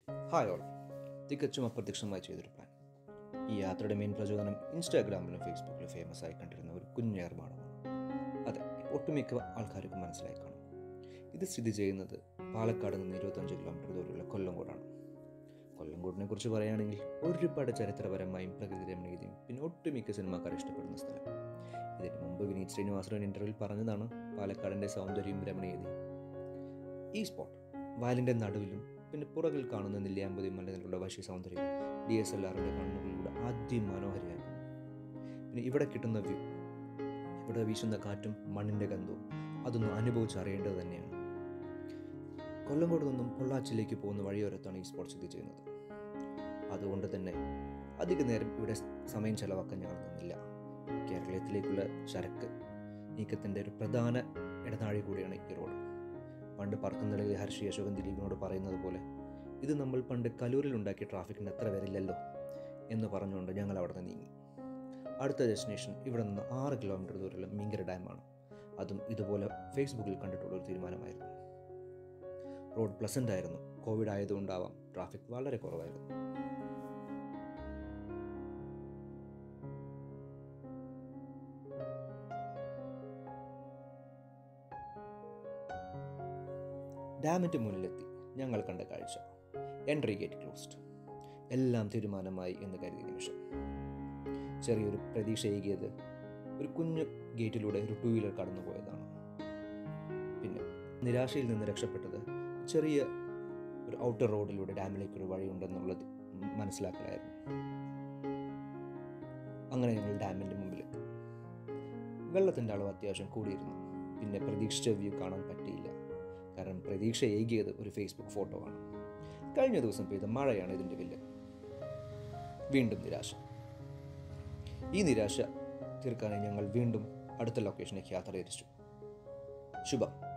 hi all തികച്ചും അപ്രത്യക്ഷമായി ചെയ്തൊരു പ്ലാൻ ഈ യാത്രയുടെ മെയിൻ പ്രചോദനം ഇൻസ്റ്റാഗ്രാമിലും ഫേസ്ബുക്കിലും ഫേമസ് ആയി കണ്ടിരുന്ന ഒരു കുഞ്ഞേർമാണമാണ് അതെ ഒട്ടുമിക്ക ആൾക്കാർക്കും മനസ്സിലായി കാണും ഇത് സ്ഥിതി ചെയ്യുന്നത് പാലക്കാട് നിന്ന് ഇരുപത്തഞ്ച് കിലോമീറ്റർ ദൂരമുള്ള കൊല്ലംകോടാണ് കൊല്ലംകോടിനെ കുറിച്ച് പറയുകയാണെങ്കിൽ ഒരുപാട് ചരിത്രപരമായും പ്രകൃതി രമണീയതയും പിന്നെ ഒട്ടുമിക്ക സിനിമാക്കാർ ഇഷ്ടപ്പെടുന്ന സ്ഥലം ഇതിന് മുമ്പ് വിനീത് ശ്രീനിവാസൻ ഒരു ഇൻ്റർവ്യൂവിൽ പറഞ്ഞതാണ് പാലക്കാടിൻ്റെ സൗന്ദര്യവും രമണീയതയും ഈ സ്പോട്ട് വയലിൻ്റെ നടുവിലും പിന്നെ പുറകിൽ കാണുന്ന നെല്ലിയാമ്പതി മലനിലുള്ള വശ്യ സൗന്ദര്യം ഡി എസ് എൽ ആറിൻ്റെ കണ്ണുകളിലൂടെ അതിമനോഹരമാക്കുന്നു പിന്നെ ഇവിടെ കിട്ടുന്ന വ്യൂ ഇവിടെ വീശുന്ന കാറ്റും മണ്ണിൻ്റെ ഗന്ധവും അതൊന്നും അനുഭവിച്ചറിയേണ്ടത് തന്നെയാണ് കൊല്ലങ്കോട് നിന്നും പൊള്ളാച്ചിലേക്ക് പോകുന്ന വഴിയോരത്താണ് ഈ സ്പോട്ട് സ്ഥിതി ചെയ്യുന്നത് അതുകൊണ്ട് തന്നെ അധിക നേരം ഇവിടെ സമയം ചെലവാക്കാൻ ഞങ്ങൾ നിന്നില്ല കേരളത്തിലേക്കുള്ള ചരക്ക് നീക്കത്തിൻ്റെ ഒരു പ്രധാന ഇടനാഴി കൂടിയാണ് ഈ റോഡ് പണ്ട് പറക്കുന്നിടയിൽ ഹർഷി അശോകൻ ദിലീപിനോട് പറയുന്നത് പോലെ ഇത് നമ്മൾ പണ്ട് കലൂരിൽ ഉണ്ടാക്കിയ ട്രാഫിക്കിൻ്റെ അത്ര വരില്ലല്ലോ എന്ന് പറഞ്ഞുകൊണ്ട് ഞങ്ങൾ അവിടെ നിന്ന് നീങ്ങി അടുത്ത ഡെസ്റ്റിനേഷൻ ഇവിടെ നിന്ന് ആറ് കിലോമീറ്റർ ദൂരമുള്ള മീങ്കര ഡാമാണ് അതും ഇതുപോലെ ഫേസ്ബുക്കിൽ കണ്ടിട്ടുള്ള ഒരു തീരുമാനമായിരുന്നു റോഡ് പ്ലസൻ്റ് ആയിരുന്നു കോവിഡ് ആയതുകൊണ്ടാവാം ട്രാഫിക് വളരെ കുറവായിരുന്നു ഡാമിൻ്റെ മുന്നിലെത്തി ഞങ്ങൾ കണ്ട കാഴ്ച എൻട്രി ഗേറ്റ് ക്ലോസ്ഡ് എല്ലാം തീരുമാനമായി എന്ന് കരുതിയ നിമിഷം ചെറിയൊരു പ്രതീക്ഷ ഏകിയത് ഒരു കുഞ്ഞു ഗേറ്റിലൂടെ ഒരു ടൂ വീലർ കടന്നുപോയതാണ് പിന്നെ നിരാശയിൽ നിന്ന് രക്ഷപ്പെട്ടത് ചെറിയ ഒരു ഔട്ടർ റോഡിലൂടെ ഡാമിലേക്ക് ഒരു വഴിയുണ്ടെന്നുള്ളത് മനസ്സിലാക്കലായിരുന്നു അങ്ങനെ ഞങ്ങൾ ഡാമിൻ്റെ മുമ്പിലെത്തി വെള്ളത്തിൻ്റെ അളവ് അത്യാവശ്യം കൂടിയിരുന്നു പിന്നെ പ്രതീക്ഷിച്ച വ്യൂ കാണാൻ പറ്റിയില്ല കാരണം പ്രതീക്ഷ ഏകിയത് ഒരു ഫേസ്ബുക്ക് ഫോട്ടോ ആണ് കഴിഞ്ഞ ദിവസം പെയ്ത മഴയാണ് ഇതിൻ്റെ വില്ല വീണ്ടും നിരാശ ഈ നിരാശ തീർക്കാനായി ഞങ്ങൾ വീണ്ടും അടുത്ത ലൊക്കേഷനിലേക്ക് യാത്ര തിരിച്ചു ശുഭം